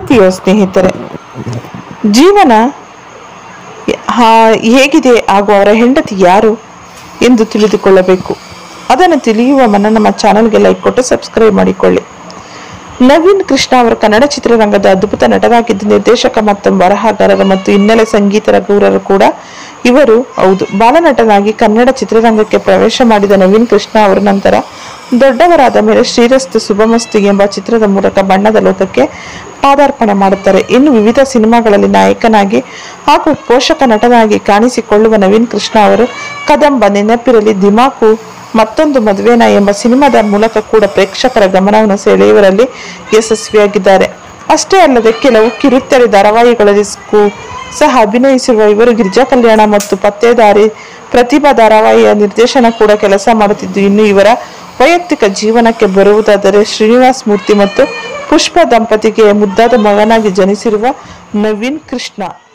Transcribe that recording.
ಪ್ರೀತಿಯ ಸ್ನೇಹಿತರೆ ಜೀವನ ಹಾ- ಹೇಗಿದೆ ಹಾಗೂ ಅವರ ಹೆಂಡತಿ ಯಾರು ಎಂದು ತಿಳಿದುಕೊಳ್ಳಬೇಕು ಅದನ್ನು ತಿಳಿಯುವ ಮನ ನಮ್ಮ ಚಾನಲ್ಗೆ ಲೈಕ್ ಕೊಟ್ಟು ಸಬ್ಸ್ಕ್ರೈಬ್ ಮಾಡಿಕೊಳ್ಳಿ ನವೀನ್ ಕೃಷ್ಣ ಅವರ ಕನ್ನಡ ಚಿತ್ರರಂಗದ ಅದ್ಭುತ ನಟರಾಗಿದ್ದು ನಿರ್ದೇಶಕ ಮತ್ತು ಬರಹಗಾರರ ಮತ್ತು ಹಿನ್ನೆಲೆ ಸಂಗೀತ ಗೌರವರು ಕೂಡ ಇವರು ಹೌದು ಬಾಲನಟನಾಗಿ ಕನ್ನಡ ಚಿತ್ರರಂಗಕ್ಕೆ ಪ್ರವೇಶ ಮಾಡಿದ ನವೀನ್ ಕೃಷ್ಣ ಅವರ ನಂತರ ದೊಡ್ಡವರಾದ ಮೇಲೆ ಶ್ರೀರಸ್ತು ಶುಭಮಸ್ತು ಎಂಬ ಚಿತ್ರದ ಮೂಲಕ ಬಣ್ಣದ ಲೋಕಕ್ಕೆ ಪಾದಾರ್ಪಣೆ ಮಾಡುತ್ತಾರೆ ಇನ್ನು ವಿವಿಧ ಸಿನಿಮಾಗಳಲ್ಲಿ ನಾಯಕನಾಗಿ ಹಾಗೂ ಪೋಷಕ ನಟನಾಗಿ ಕಾಣಿಸಿಕೊಳ್ಳುವ ನವೀನ್ ಕೃಷ್ಣ ಅವರು ಕದಂಬ ನೆನಪಿರಲಿ ದಿಮಾಕು ಮತ್ತೊಂದು ಮದುವೆನ ಎಂಬ ಸಿನಿಮಾದ ಮೂಲಕ ಕೂಡ ಪ್ರೇಕ್ಷಕರ ಗಮನವನ್ನು ಸೆಳೆಯುವರಲ್ಲಿ ಯಶಸ್ವಿಯಾಗಿದ್ದಾರೆ ಅಷ್ಟೇ ಅಲ್ಲದೆ ಕೆಲವು ಕಿರುತೆರೆ ಧಾರಾವಾಹಿಗಳಲ್ಲಿ ಸ್ಕೂ- ಸಹ ಅಭಿನಯಿಸಿರುವ ಇವರು ಗಿರಿಜಾ ಕಲ್ಯಾಣ ಮತ್ತು ಪತ್ತೇದಾರಿ ಪ್ರತಿಭಾ ಧಾರಾವಾಹಿಯ ನಿರ್ದೇಶನ ಕೂಡ ಕೆಲಸ ಮಾಡುತ್ತಿದ್ದು ಇನ್ನು ಇವರ ವೈಯಕ್ತಿಕ ಜೀವನಕ್ಕೆ ಬರುವುದಾದರೆ ಶ್ರೀನಿವಾಸ್ ಮೂರ್ತಿ ಮತ್ತು ಪುಷ್ಪ ದಂಪತಿಗೆ ಮುದ್ದಾದ ಮಗನಾಗಿ ಜನಿಸಿರುವ ನವೀನ್ ಕೃಷ್ಣ